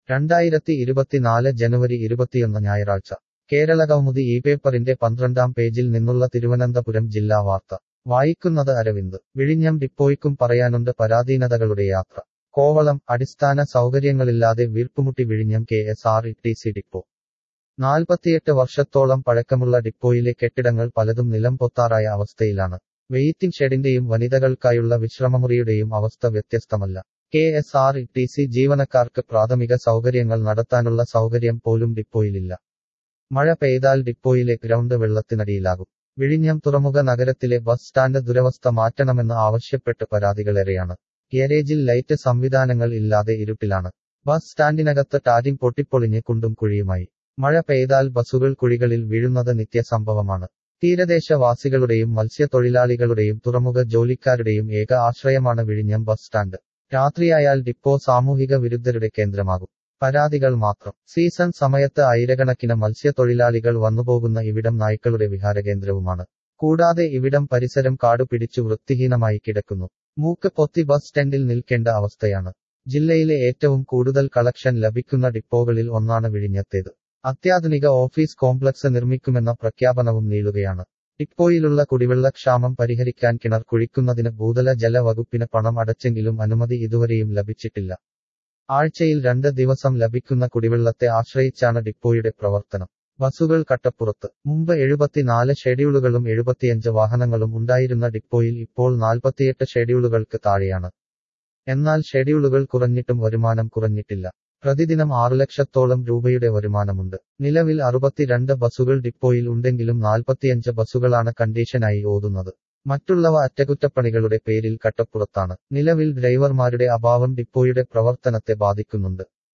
രണ്ടായിരത്തി ഇരുപത്തിനാല് ജനുവരി ഇരുപത്തിയൊന്ന് ഞായറാഴ്ച കേരളകൗമുദി ഈ പേപ്പറിന്റെ പന്ത്രണ്ടാം പേജിൽ നിന്നുള്ള തിരുവനന്തപുരം ജില്ലാ വാർത്ത വായിക്കുന്നത് അരവിന്ദ് വിഴിഞ്ഞം ഡിപ്പോയ്ക്കും പറയാനുണ്ട് പരാധീനതകളുടെ യാത്ര കോവളം അടിസ്ഥാന സൗകര്യങ്ങളില്ലാതെ വീർപ്പുമുട്ടി വിഴിഞ്ഞം K S R T C C depot നാൽപ്പത്തിയെട്ട് വർഷത്തോളം പഴക്കമുള്ള ഡിപ്പോയിലെ കെട്ടിടങ്ങൾ പലതും നിലം പൊത്താറായ അവസ്ഥയിലാണ് വെയിറ്റിംഗ് ഷെഡിന്റെയും വനിതകൾക്കായുള്ള വിശ്രമമുറിയുടെയും അവസ്ഥ വ്യത്യസ്തമല്ല K S R T C സി ജീവനക്കാർക്ക് പ്രാഥമിക സൗകര്യങ്ങൾ നടത്താനുള്ള സൗകര്യം പോലും ഡിപ്പോയിലില്ല മഴ പെയ്താൽ ഡിപ്പോയിലെ ഗ്രൗണ്ട് വെള്ളത്തിനടിയിലാകും വിഴിഞ്ഞം തുറമുഖ നഗരത്തിലെ ബസ് സ്റ്റാൻഡ് ദുരവസ്ഥ മാറ്റണമെന്ന് ആവശ്യപ്പെട്ട് പരാതികളേറെയാണ് ഗാരേജിൽ ലൈറ്റ് സംവിധാനങ്ങൾ ഇല്ലാതെ ഇരുട്ടിലാണ് ബസ് സ്റ്റാൻഡിനകത്ത് ടാരിം പൊട്ടിപ്പൊളിഞ്ഞ് കുണ്ടും കുഴിയുമായി മഴ പെയ്താൽ ബസുകൾ കുഴികളിൽ വീഴുന്നത് നിത്യസംഭവമാണ് തീരദേശവാസികളുടെയും മത്സ്യത്തൊഴിലാളികളുടെയും തുറമുഖ ജോലിക്കാരുടെയും ഏക ആശ്രയമാണ് വിഴിഞ്ഞം ബസ് സ്റ്റാൻഡ് രാത്രിയായാൽ ഡിപ്പോ സാമൂഹിക വിരുദ്ധരുടെ കേന്ദ്രമാകും പരാതികൾ മാത്രം സീസൺ സമയത്ത് ആയിരക്കണക്കിന് മത്സ്യത്തൊഴിലാളികൾ വന്നുപോകുന്ന ഇവിടം നായ്ക്കളുടെ വിഹാരകേന്ദ്രവുമാണ് കൂടാതെ ഇവിടം പരിസരം കാടു പിടിച്ചു വൃത്തിഹീനമായി കിടക്കുന്നു മൂക്ക് പൊത്തി ബസ് സ്റ്റാൻഡിൽ നിൽക്കേണ്ട അവസ്ഥയാണ് ജില്ലയിലെ ഏറ്റവും കൂടുതൽ കളക്ഷൻ ലഭിക്കുന്ന ഡിപ്പോകളിൽ ഒന്നാണ് വിഴിഞ്ഞത്തേത് അത്യാധുനിക ഓഫീസ് കോംപ്ലക്സ് നിർമ്മിക്കുമെന്ന പ്രഖ്യാപനവും നീളുകയാണ് ഡിപ്പോയിലുള്ള കുടിവെള്ളക്ഷാമം പരിഹരിക്കാൻ കിണർ കുഴിക്കുന്നതിന് ഭൂതല ജല വകുപ്പിന് പണം അടച്ചെങ്കിലും അനുമതി ഇതുവരെയും ലഭിച്ചിട്ടില്ല ആഴ്ചയിൽ രണ്ട് ദിവസം ലഭിക്കുന്ന കുടിവെള്ളത്തെ ആശ്രയിച്ചാണ് ഡിപ്പോയുടെ പ്രവർത്തനം ബസുകൾ കട്ടപ്പുറത്ത് മുമ്പ് എഴുപത്തിനാല് ഷെഡ്യൂളുകളും എഴുപത്തിയഞ്ച് വാഹനങ്ങളും ഉണ്ടായിരുന്ന ഡിപ്പോയിൽ ഇപ്പോൾ നാൽപ്പത്തിയെട്ട് ഷെഡ്യൂളുകൾക്ക് താഴെയാണ് എന്നാൽ ഷെഡ്യൂളുകൾ കുറഞ്ഞിട്ടും വരുമാനം കുറഞ്ഞിട്ടില്ല പ്രതിദിനം ആറു ലക്ഷത്തോളം രൂപയുടെ വരുമാനമുണ്ട് നിലവിൽ അറുപത്തിരണ്ട് ബസുകൾ ഡിപ്പോയിൽ ഉണ്ടെങ്കിലും നാൽപ്പത്തിയഞ്ച് ബസുകളാണ് കണ്ടീഷനായി ഓതുന്നത് മറ്റുള്ളവ അറ്റകുറ്റപ്പണികളുടെ പേരിൽ കട്ടപ്പുറത്താണ് നിലവിൽ ഡ്രൈവർമാരുടെ അഭാവം ഡിപ്പോയുടെ പ്രവർത്തനത്തെ ബാധിക്കുന്നുണ്ട്